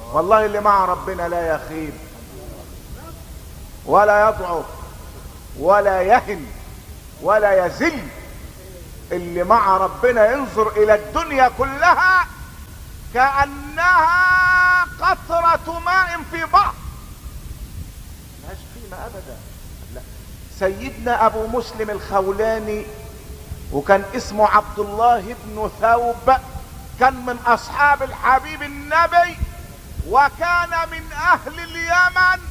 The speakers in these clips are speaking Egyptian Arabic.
والله اللي مع ربنا لا يخيب ولا يضعف ولا يهن ولا يزل اللي مع ربنا ينظر الى الدنيا كلها كأنها قطرة ماء في بحر ملهاش قيمة ابدا لا. سيدنا ابو مسلم الخولاني وكان اسمه عبد الله بن ثوب كان من اصحاب الحبيب النبي وكان من اهل اليمن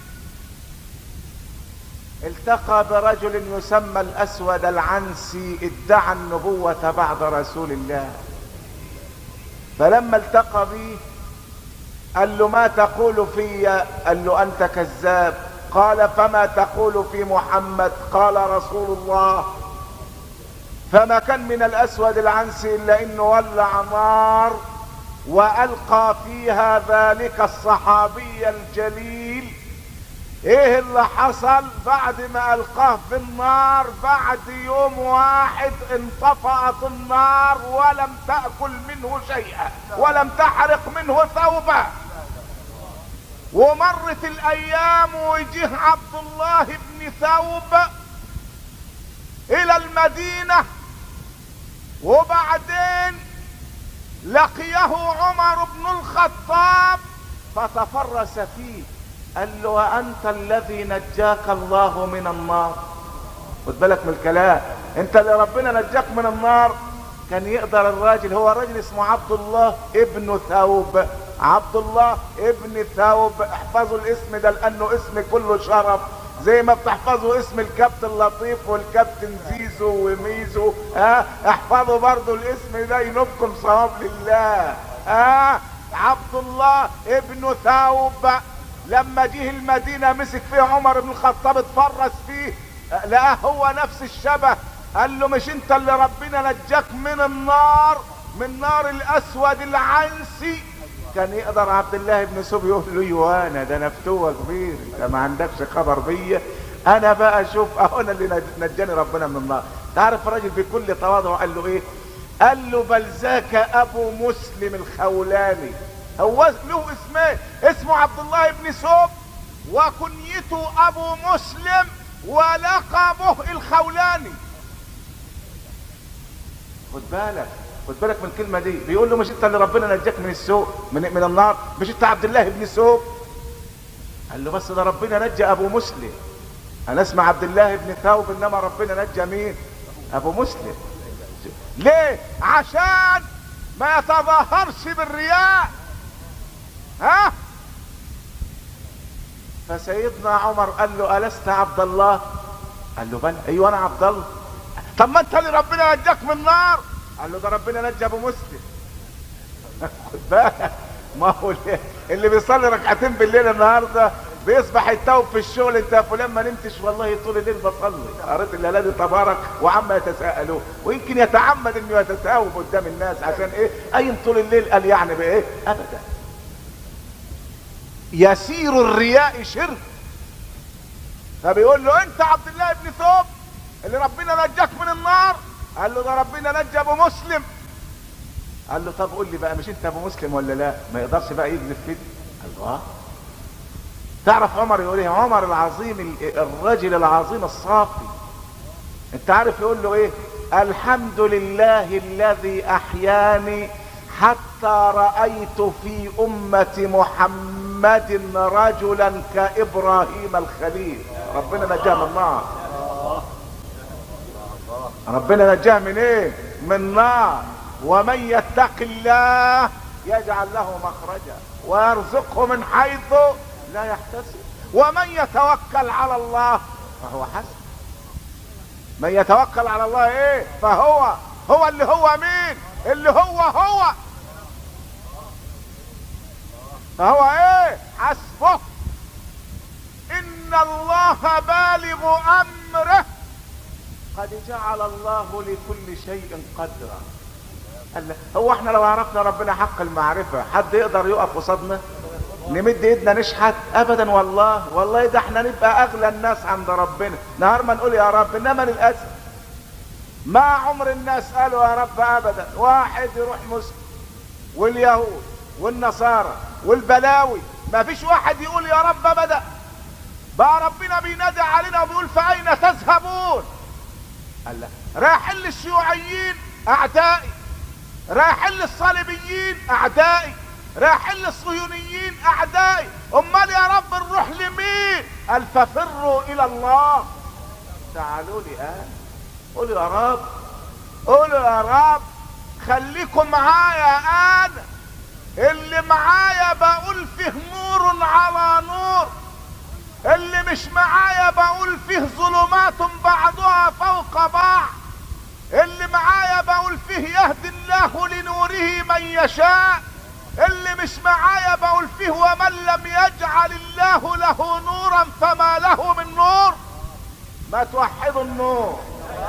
التقى برجل يسمى الاسود العنسي ادعى النبوة بعد رسول الله فلما التقى به قال له ما تقول في قال له انت كذاب قال فما تقول في محمد قال رسول الله فما كان من الاسود العنسي الا انه ولع نار والقى فيها ذلك الصحابي الجليل ايه اللي حصل بعد ما القاه في النار بعد يوم واحد انطفأت النار ولم تأكل منه شيئا ولم تحرق منه ثوبا ومرت الايام وجه عبد الله بن ثوب الى المدينة وبعدين لقيه عمر بن الخطاب فتفرس فيه قال له وانت الذي نجاك الله من النار خد بالك من الكلام انت اللي ربنا نجاك من النار كان يقدر الراجل هو راجل اسمه عبد الله ابن ثوب عبد الله ابن ثوب احفظوا الاسم ده لانه اسم كله شرف زي ما بتحفظوا اسم الكابتن لطيف والكابتن زيزو وميزو ها اه احفظوا برضو الاسم ده ينوبكم صواب لله ها اه عبد الله ابن ثوب لما جه المدينة مسك فيه عمر بن الخطاب اتفرس فيه لقاه هو نفس الشبه قال له مش انت اللي ربنا نجاك من النار من نار الاسود العنسي كان يقدر عبد الله بن سوب يقول له يوانا ده انا فتوه كبير انت ما عندكش خبر بيا انا بقى اشوف اهو انا اللي نجاني ربنا من النار تعرف الراجل بكل تواضع قال له ايه قال له بل ذاك ابو مسلم الخولاني هو له اسمين اسمه عبد الله بن سوب وكنيته ابو مسلم ولقبه الخولاني خد بالك خد بالك من الكلمة دي بيقول له مش انت اللي ربنا نجاك من السوء من, من النار مش انت عبد الله بن سوء قال له بس ده ربنا نجى ابو مسلم انا اسمع عبد الله بن ثوب انما ربنا نجى مين ابو مسلم ليه عشان ما يتظاهرش بالرياء ها فسيدنا عمر قال له ألست عبد الله قال له بلى ايوه انا عبد الله طب ما انت اللي ربنا نجاك من النار قال له ده ربنا نجى ابو مسلم خد بالك ما هو اللي بيصلي ركعتين بالليل النهارده بيصبح يتوب في الشغل انت يا فلان ما نمتش والله طول الليل بصلي قريت الليله دي تبارك وعما يتساءلون ويمكن يتعمد انه يتساوب قدام الناس عشان ايه قايم طول الليل قال يعني بايه ابدا يسير الرياء شرك فبيقول له انت عبد الله بن ثوب اللي ربنا نجاك من النار قال له ده ربنا نجى ابو مسلم قال له طب قول لي بقى مش انت ابو مسلم ولا لا ما يقدرش بقى يكذب فيه الله تعرف عمر يقول ايه عمر العظيم الرجل العظيم الصافي انت عارف يقول له ايه الحمد لله الذي احياني حتى رأيت في أمة محمد رجلا كإبراهيم الخليل ربنا نجاه من النار ربنا نجاه من ايه من نار ومن يتق الله يجعل له مخرجا ويرزقه من حيث لا يحتسب ومن يتوكل على الله فهو حسن من يتوكل على الله ايه فهو هو اللي هو مين اللي هو هو فهو ايه حسبه ان الله بالغ امره قد جعل الله لكل شيء قدرا قال هو احنا لو عرفنا ربنا حق المعرفة حد يقدر يقف قصادنا نمد ايدنا نشحت ابدا والله والله ده احنا نبقى اغلى الناس عند ربنا نهار ما نقول يا رب انما للاسف ما عمر الناس قالوا يا رب ابدا واحد يروح مسلم واليهود والنصارى والبلاوي ما فيش واحد يقول يا رب ابدا بقى ربنا بينادي علينا وبيقول فاين تذهبون قال لا رايحين للشيوعيين اعدائي رايحين للصليبيين اعدائي رايحين للصهيونيين اعدائي امال يا رب نروح لمين قال ففروا الى الله تعالوا لي اه قولوا يا رب قولوا يا رب خليكم معايا انا اللي معايا بقول فيه نور على نور اللي مش معايا بقول فيه ظلمات بعضها فوق بعض اللي معايا بقول فيه يهدي الله لنوره من يشاء اللي مش معايا بقول فيه ومن لم يجعل الله له نورا فما له من نور ما توحدوا النور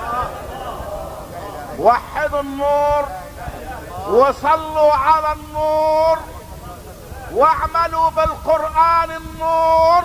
وحدوا النور وصلوا على النور واعملوا بالقرآن النور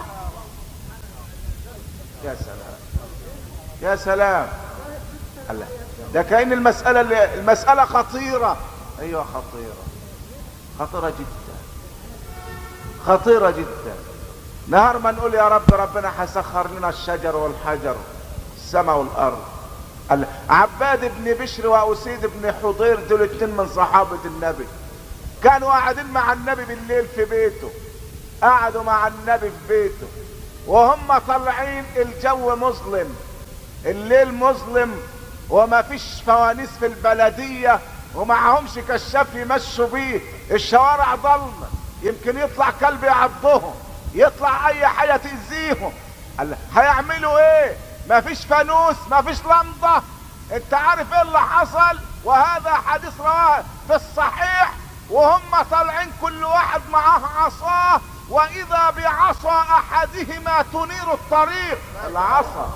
يا سلام يا سلام الله ده كأن المسألة اللي المسألة خطيرة ايوه خطيرة خطيرة جدا خطيرة جدا نهار ما نقول يا رب ربنا هيسخر لنا الشجر والحجر السماء والارض قال عباد بن بشر واسيد بن حضير دول اتنين من صحابة النبي كانوا قاعدين مع النبي بالليل في بيته قعدوا مع النبي في بيته وهم طالعين الجو مظلم الليل مظلم وما فيش فوانيس في البلدية ومعهمش كشاف يمشوا بيه الشوارع ضلمة يمكن يطلع كلب يعضهم يطلع اي حاجة تأذيهم قال هيعملوا ايه مفيش فانوس مفيش لمضة انت عارف ايه اللي حصل وهذا حديث رواه في الصحيح وهم طالعين كل واحد معاه عصاه واذا بعصا احدهما تنير الطريق العصا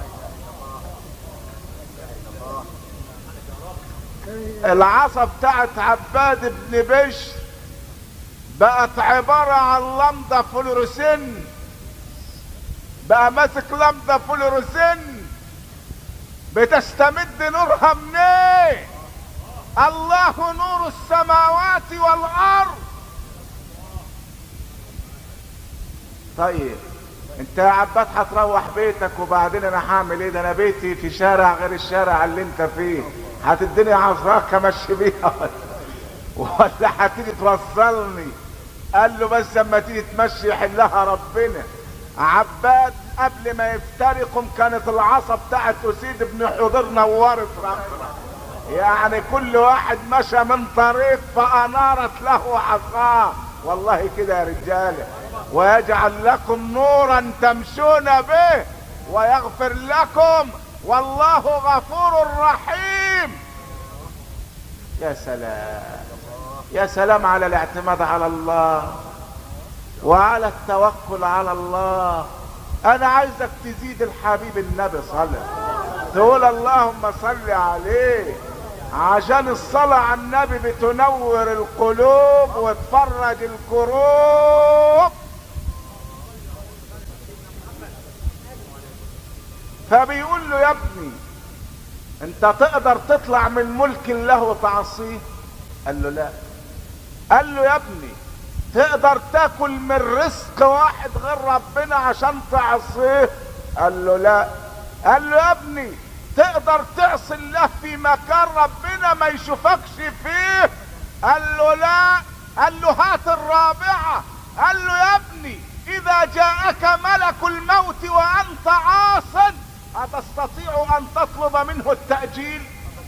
العصا بتاعت عباد بن بشر بقت عبارة عن لمضة فلورسن بقى ماسك لمضة فلورسن بتستمد نورها منين الله نور السماوات والارض طيب انت يا عباد هتروح بيتك وبعدين انا هعمل ايه ده انا بيتي في شارع غير الشارع اللي انت فيه هتديني عصاك امشي بيها ولا هتيجي توصلني قال له بس اما تيجي تمشي يحلها ربنا عباد قبل ما يفترقوا كانت العصا بتاعت اسيد بن حضر نورت ربنا يعني كل واحد مشى من طريق فانارت له عصاه والله كده يا رجاله ويجعل لكم نورا تمشون به ويغفر لكم والله غفور رحيم يا سلام يا سلام على الاعتماد على الله وعلى التوكل على الله انا عايزك تزيد الحبيب النبي صلى تقول اللهم صل عليه عشان الصلاة على النبي بتنور القلوب وتفرج الكروب فبيقول له يا ابني انت تقدر تطلع من ملك الله وتعصيه قال له لا قال له يا ابني تقدر تاكل من رزق واحد غير ربنا عشان تعصيه قال له لا قال له يا ابني تقدر تعصي الله في مكان ربنا ما يشوفكش فيه قال له لا قال له هات الرابعة قال له يا ابني اذا جاءك ملك الموت وانت عاص اتستطيع ان تطلب منه التأجيل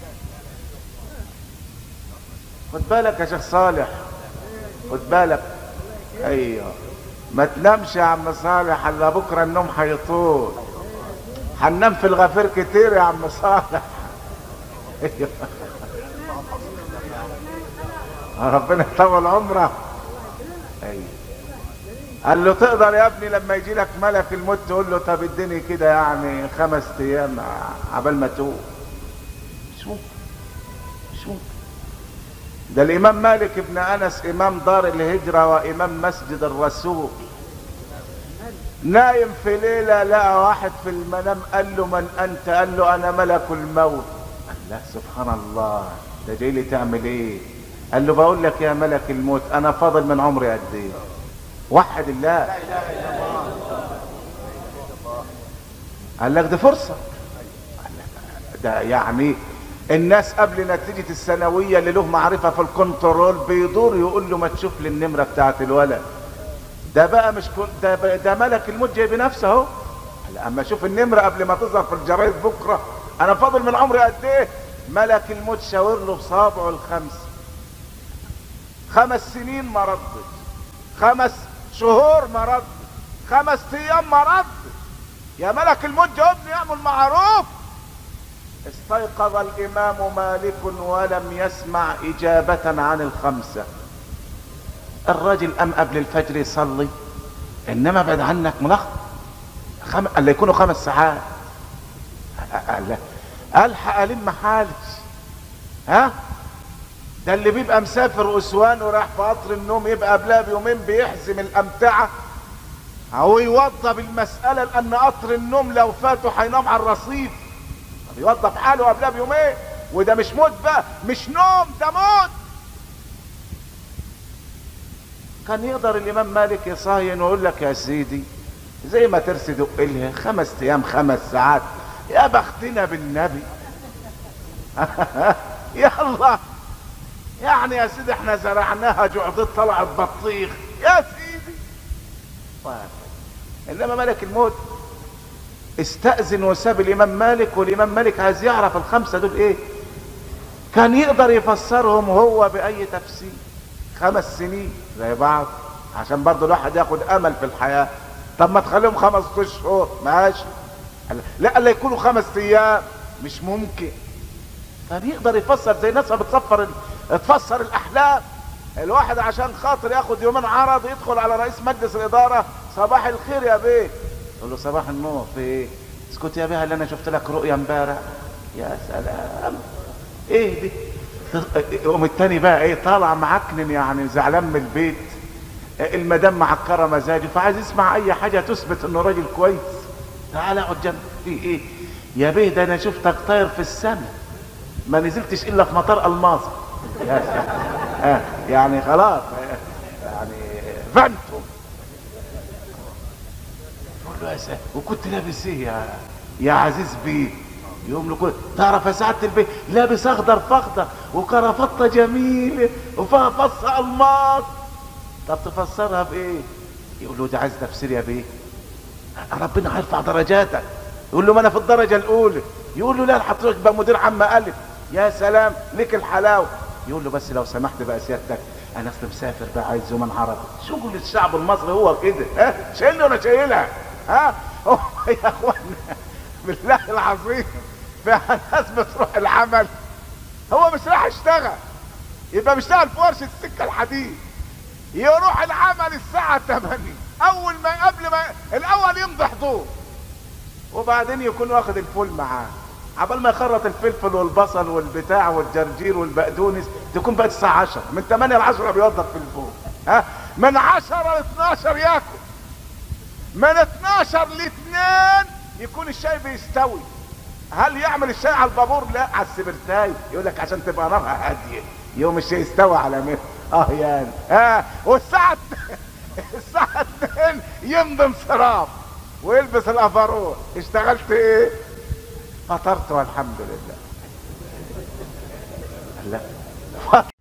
خد بالك يا شيخ صالح خد بالك ايوه ما تنامش يا عم صالح الا بكره النوم هيطول هننام في الغفير كتير يا عم صالح أيوة. ربنا يطول عمرك ايوه قال له تقدر يا ابني لما يجي لك ملك الموت تقول له طب اديني كده يعني خمس ايام عبال ما توب مش ممكن مش ممكن ده الامام مالك ابن انس امام دار الهجرة وامام مسجد الرسول نايم في ليلة لقى واحد في المنام قال له من انت قال له انا ملك الموت قال لا سبحان الله ده جاي لي تعمل ايه قال له بقول لك يا ملك الموت انا فاضل من عمري قد ايه وحد الله قال لك دي فرصة قال لك ده يعني الناس قبل نتيجة الثانوية اللي له معرفة في الكنترول بيدور يقول له ما تشوف لي النمرة بتاعت الولد ده بقى مش كن ده, بقى ده ملك الموت جاي بنفسه اهو اما اشوف النمرة قبل ما تظهر في الجرايد بكرة انا فاضل من عمري قد ايه ملك الموت شاور له بصابعه الخمس خمس سنين ما ردش خمس شهور ما ردش خمس ايام ما ردش يا ملك الموت جاوبني اعمل معروف استيقظ الامام مالك ولم يسمع اجابة عن الخمسة الراجل قام قبل الفجر يصلي انما بعد عنك ملخبط خم... قال يكونوا خمس ساعات قال الحق الم حالي ها ده اللي بيبقى مسافر اسوان ورايح في قطر النوم يبقى قبلها بيومين بيحزم الامتعه او يوضب المساله لان قطر النوم لو فاته هينام على الرصيف بيوضب حاله قبلها بيومين وده مش موت بقى مش نوم ده موت كان يقدر الامام مالك يصاين ويقول لك يا سيدي زي ما ترسي دق لها خمس ايام خمس ساعات يا بختنا بالنبي يلا يعني يا سيدي احنا زرعناها جعدت طلعت بطيخ يا سيدي انما ملك الموت استأذن وساب الامام مالك والامام مالك عايز يعرف الخمسة دول ايه كان يقدر يفسرهم هو باي تفسير خمس سنين زي بعض عشان برضه الواحد ياخد امل في الحياة طب ما تخليهم خمس اشهر ماشي لا لا يكونوا خمس ايام مش ممكن كان يقدر يفسر زي الناس بتصفر تفسر الاحلام الواحد عشان خاطر ياخد يومين عرض يدخل على رئيس مجلس الاداره صباح الخير يا بيه يقول له صباح النور في ايه اسكت يا بيه اللي انا شفت لك رؤيا امبارح يا سلام ايه دي يقوم التاني بقى ايه طالع معكنن يعني زعلان من البيت المدام معكره مزاجه فعايز يسمع اي حاجه تثبت انه راجل كويس تعالى اقعد جنبي في ايه يا بيه ده انا شفتك طاير في السماء ما نزلتش الا في مطار الماظة يا آه يعني خلاص يعني فانتم يقول له يا سلام وكنت لابس ايه يا يا عزيز بيه يقوم له كل تعرف يا سعاده البيه لابس اخضر فاخضر وكرافته جميله وفيها فص الماس طب تفسرها بايه يقول له ده عايز تفسير يا بيه ربنا هيرفع درجاتك يقول له ما انا في الدرجه الاولى يقول له لا حضرتك بقى مدير عام الف يا سلام ليك الحلاوه يقول له بس لو سمحت بقى سيادتك انا اصل مسافر بقى عايز يومين عربي شغل الشعب المصري هو كده ها شايلني ولا شايلها ها هو يا اخوانا بالله العظيم في ناس بتروح العمل هو مش راح يشتغل يبقى بيشتغل في ورشه السكه الحديد يروح العمل الساعه 8 اول ما قبل ما الاول يمضي حضور وبعدين يكون واخد الفول معاه عبال ما يخرط الفلفل والبصل والبتاع والجرجير والبقدونس تكون بقت الساعة 10 من 8 ل 10 بيوضب في الفول ها من 10 ل 12 ياكل من 12 ل 2 يكون الشاي بيستوي هل يعمل الشاي على البابور لا على السبرتاي يقول لك عشان تبقى نارها هاديه يوم الشاي يستوى على مهل اه يعني ها والساعة الساعة 2 يمضي انصراف ويلبس الافارون اشتغلت ايه فطرت والحمد لله لا